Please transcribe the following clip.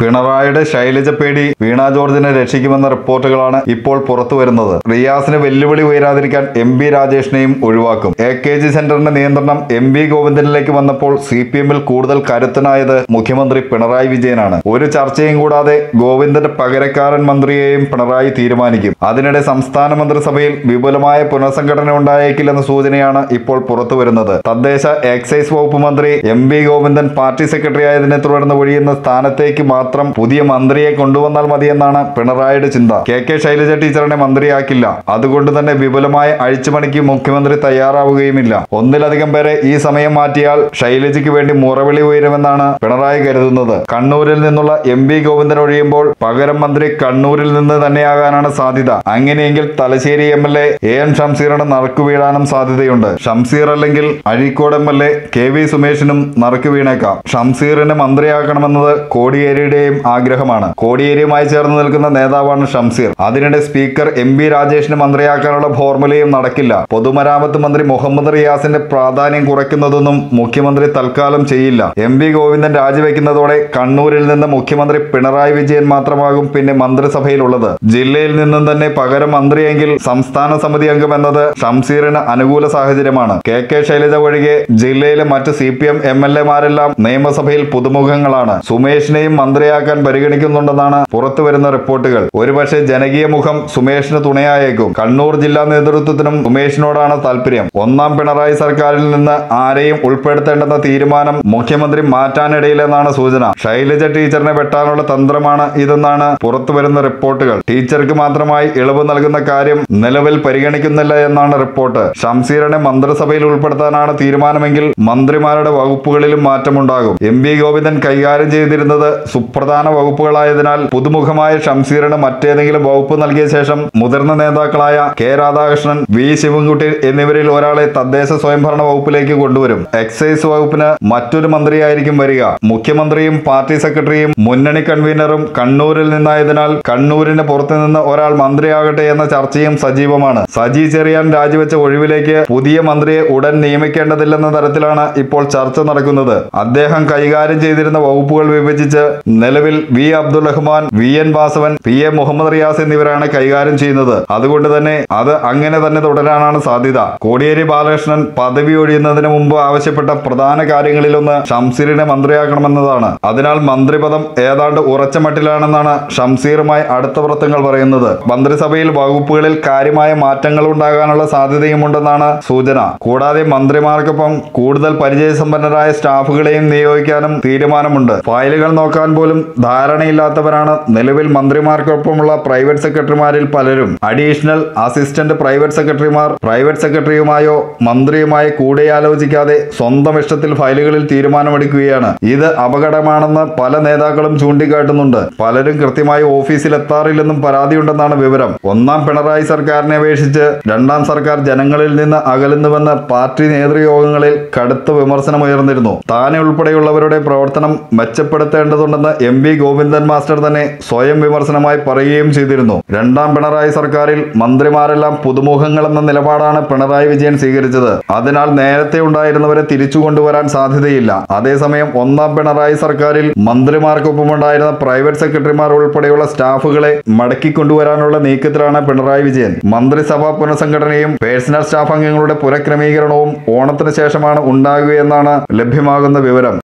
പിണറായിയുടെ ശൈലജ പേടി വീണ ജോർജിനെ രക്ഷിക്കുമെന്ന റിപ്പോർട്ടുകളാണ് ഇപ്പോൾ പുറത്തു വരുന്നത് റിയാസിന് വെല്ലുവിളി ഉയരാതിരിക്കാൻ എം ബി രാജേഷിനെയും ഒഴിവാക്കും എ കെ ജി സെന്ററിന്റെ നിയന്ത്രണം എം ബി ഗോവിന്ദനിലേക്ക് വന്നപ്പോൾ സി പി എമ്മിൽ കൂടുതൽ കരുത്തനായത് മുഖ്യമന്ത്രി പിണറായി വിജയനാണ് ഒരു ചർച്ചയും കൂടാതെ ഗോവിന്ദന്റെ പകരക്കാരൻ മന്ത്രിയെയും പിണറായി തീരുമാനിക്കും അതിനിടെ സംസ്ഥാന മന്ത്രിസഭയിൽ വിപുലമായ പുനഃസംഘടന ഉണ്ടായേക്കില്ലെന്ന സൂചനയാണ് ഇപ്പോൾ പുറത്തു വരുന്നത് തദ്ദേശ എക്സൈസ് വകുപ്പ് മന്ത്രി M B Govindan party secretary ആയതിനെ തുടർന്ന് ഒഴിയുന്ന സ്ഥാനത്തേക്ക് മാത്രം പുതിയ മന്ത്രിയെ കൊണ്ടുവന്നാൽ മതിയെന്നാണ് പിണറായിയുടെ ചിന്ത കെ കെ ശൈലജ ടീച്ചറിനെ മന്ത്രിയാക്കില്ല അതുകൊണ്ട് തന്നെ വിപുലമായ അഴിച്ചുപണിക്ക് മുഖ്യമന്ത്രി തയ്യാറാവുകയുമില്ല ഒന്നിലധികം പേരെ ഈ സമയം മാറ്റിയാൽ ശൈലജയ്ക്ക് വേണ്ടി മുറവിളി ഉയരുമെന്നാണ് പിണറായി കരുതുന്നത് കണ്ണൂരിൽ നിന്നുള്ള എം ബി ഗോവിന്ദൻ ഒഴിയുമ്പോൾ പകരം മന്ത്രി കണ്ണൂരിൽ നിന്ന് തന്നെയാകാനാണ് സാധ്യത അങ്ങനെയെങ്കിൽ Thalassery M L A A N ഷംസീറിന് നറുക്കു വീഴാനും സാധ്യതയുണ്ട് ഷംസീർ അല്ലെങ്കിൽ Azhikode M L A K V സുമേഷിനും നറുക്കു വീണേക്കാം ഷംസീറിനെ മന്ത്രിയാക്കണമെന്നത് കോടിയേരിയുടെയും ആഗ്രഹമാണ് കോടിയേരിയുമായി ചേർന്ന് നിൽക്കുന്ന നേതാവാണ് ഷംസീർ അതിനിടെ സ്പീക്കർ എം ബി രാജേഷിന് മന്ത്രിയാക്കാനുള്ള ഫോർമുലയും നടക്കില്ല പൊതുമരാമത്ത് മന്ത്രി മുഹമ്മദ് റിയാസിന്റെ പ്രാധാന്യം കുറയ്ക്കുന്നതൊന്നും മുഖ്യമന്ത്രി തൽക്കാലം ചെയ്യില്ല എം വി ഗോവിന്ദൻ രാജിവെക്കുന്നതോടെ കണ്ണൂരിൽ നിന്ന് മുഖ്യമന്ത്രി പിണറായി വിജയൻ മാത്രമാകും പിന്നെ മന്ത്രിസഭയിലുള്ളത് ജില്ലയിൽ നിന്നും തന്നെ പകരം മന്ത്രിയെങ്കിൽ സംസ്ഥാന സമിതി അംഗം എന്നത് ഷംസീറിന് അനുകൂല സാഹചര്യമാണ് കെ കെ ശൈലജ ഒഴികെ ജില്ലയിലെ മറ്റ് C P M M L എമാരെല്ലാം നിയമസഭയിൽ പുതുമുഖങ്ങളാണ് സുമേഷിനെയും മന്ത്രിയാക്കാൻ പരിഗണിക്കുന്നുണ്ടെന്നാണ് പുറത്തുവരുന്ന റിപ്പോർട്ടുകൾ ഒരുപക്ഷെ ജനകീയ മുഖം സുമേഷിന് തുണയായേക്കും കണ്ണൂർ ജില്ലാ നേതൃത്വത്തിനും സുമേഷിനോടാണ് താല്പര്യം ഒന്നാം പിണറായി സർക്കാരിൽ നിന്ന് ആരെയും ഉൾപ്പെടുത്തേണ്ടെന്ന തീരുമാനം മുഖ്യമന്ത്രി മാറ്റാനിടയിലെന്നാണ് സൂചന ശൈലജ ടീച്ചറിനെ വെട്ടാനുള്ള തന്ത്രമാണ് ഇതെന്നാണ് പുറത്തുവരുന്ന റിപ്പോർട്ടുകൾ ടീച്ചർക്ക് മാത്രമായി ഇളവ് നൽകുന്ന കാര്യം നിലവിൽ പരിഗണിക്കുന്നില്ല എന്നാണ് റിപ്പോർട്ട് ഷംസീറിനെ മന്ത്രിസഭയിൽ ഉൾപ്പെടുത്താനാണ് തീരുമാനമെങ്കിൽ മന്ത്രിമാരുടെ വകുപ്പുകളിലും മാറ്റമുണ്ടാകും എം വി ഗോവിന്ദൻ കൈകാര്യം ചെയ്തിരുന്നത് സുപ്രധാന വകുപ്പുകളായതിനാൽ പുതുമുഖമായ ഷംസീറിന് മറ്റേതെങ്കിലും വകുപ്പ് നൽകിയ ശേഷം മുതിർന്ന നേതാക്കളായ കെ രാധാകൃഷ്ണൻ വി ശിവൻകുട്ടി എന്നിവരിൽ ഒരാളെ തദ്ദേശ സ്വയംഭരണ വകുപ്പിലേക്ക് കൊണ്ടുവരും എക്സൈസ് വകുപ്പിന് മറ്റൊരു മന്ത്രിയായിരിക്കും വരിക മുഖ്യമന്ത്രിയും പാർട്ടി സെക്രട്ടറിയും മുന്നണി കൺവീനറും കണ്ണൂരിൽ നിന്നായതിനാൽ കണ്ണൂരിന് പുറത്തുനിന്ന് ഒരാൾ മന്ത്രിയാകട്ടെ എന്ന ചർച്ചയും സജീവമാണ് സജി ചെറിയാൻ രാജിവെച്ച ഒഴിവിലേക്ക് പുതിയ മന്ത്രിയെ ഉടൻ നിയമിക്കേണ്ടതില്ലെന്ന തരത്തിലാണ് ഇപ്പോൾ ചർച്ച നടക്കുന്നത് അദ്ദേഹം കൈകാര്യം ചെയ്തിരുന്ന വകുപ്പുകൾ വിഭജിച്ച് നിലവിൽ V Abdul Rahman V N Vasavan P A Muhammad Riyas എന്നിവരാണ് കൈകാര്യം ചെയ്യുന്നത് അതുകൊണ്ട് തന്നെ അത് അങ്ങനെ തന്നെ തുടരാനാണ് സാധ്യത കോടിയേരി ബാലകൃഷ്ണൻ പദവി ഒഴിയുന്നതിന് മുമ്പ് ആവശ്യപ്പെട്ട പ്രധാന കാര്യങ്ങളിലൊന്ന് ഷംസീറിനെ മന്ത്രിയാക്കണമെന്നതാണ് അതിനാൽ മന്ത്രിപദം ഏതാണ്ട് ഉറച്ച മട്ടിലാണെന്നാണ് ഷംസീറുമായി അടുത്ത വൃത്തങ്ങൾ പറയുന്നത് മന്ത്രിസഭയിൽ വകുപ്പുകളിൽ കാര്യമായ മാറ്റങ്ങൾ ഉണ്ടാകാനുള്ള സാധ്യതയുമുണ്ടെന്നാണ് സൂചന കൂടാതെ മന്ത്രിമാർക്കൊപ്പം കൂടുതൽ പരിചയസമ്പന്നരായ സ്റ്റാഫുകളെയും നിയോഗിക്കാനും തീരുമാനമുണ്ട് ഫയലുകൾ നോക്കാൻ പോലും ധാരണയില്ലാത്തവരാണ് നിലവിൽ മന്ത്രിമാർക്കൊപ്പമുള്ള പ്രൈവറ്റ് സെക്രട്ടറിമാരിൽ പലരും അഡീഷണൽ അസിസ്റ്റന്റ് പ്രൈവറ്റ് സെക്രട്ടറിമാർ പ്രൈവറ്റ് സെക്രട്ടറിയുമായോ മന്ത്രിയുമായോ കൂടിയാലോചിക്കാതെ സ്വന്തം ഇഷ്ടത്തിൽ ഫയലുകളിൽ തീരുമാനമെടുക്കുകയാണ് ഇത് അപകടമാണെന്ന് പല നേതാക്കളും ചൂണ്ടിക്കാട്ടുന്നുണ്ട് പലരും കൃത്യമായി ഓഫീസിൽ എത്താറില്ലെന്നും പരാതിയുണ്ടെന്നാണ് വിവരം ഒന്നാം പിണറായി സർക്കാരിനെ അപേക്ഷിച്ച് രണ്ടാം സർക്കാർ ജനങ്ങളിൽ നിന്ന് അകലുന്നുവെന്ന് പാർട്ടി നേതൃയോഗങ്ങളിൽ കടുത്ത വിമർശനമുയർന്നിരുന്നു താനെ ഉൾപ്പെടെയുള്ളവരുടെ പ്രവർത്തനം മെച്ചപ്പെടുത്തേണ്ടതുണ്ടെന്ന് എം വി ഗോവിന്ദൻ മാസ്റ്റർ തന്നെ സ്വയം വിമർശനമായി പറയുകയും ചെയ്തിരുന്നു രണ്ടാം പിണറായി സർക്കാരിൽ മന്ത്രിമാരെല്ലാം പുതുമുഖങ്ങളെന്ന നിലപാടാണ് പിണറായി വിജയൻ സ്വീകരിച്ചത് അതിനാൽ നേരത്തെ ഉണ്ടായിരുന്നവരെ തിരിച്ചു കൊണ്ടുവരാൻ സാധ്യതയില്ല അതേസമയം ഒന്നാം പിണറായി സർക്കാരിൽ മന്ത്രിമാർക്കൊപ്പമുണ്ടായിരുന്ന പ്രൈവറ്റ് സെക്രട്ടറിമാർ ഉൾപ്പെടെയുള്ള സ്റ്റാഫുകളെ മടക്കിക്കൊണ്ടുവരാനുള്ള നീക്കത്തിലാണ് പിണറായി വിജയൻ മന്ത്രിസഭാ പുനഃസംഘടനയും പേഴ്സണൽ സ്റ്റാഫ് അംഗങ്ങളുടെ പുനഃക്രമീകരണവും ഓണത്തിന് ശേഷമാണ് ഉണ്ടാകുകയെന്നാണ് ലഭ്യമാകുന്ന വിവരം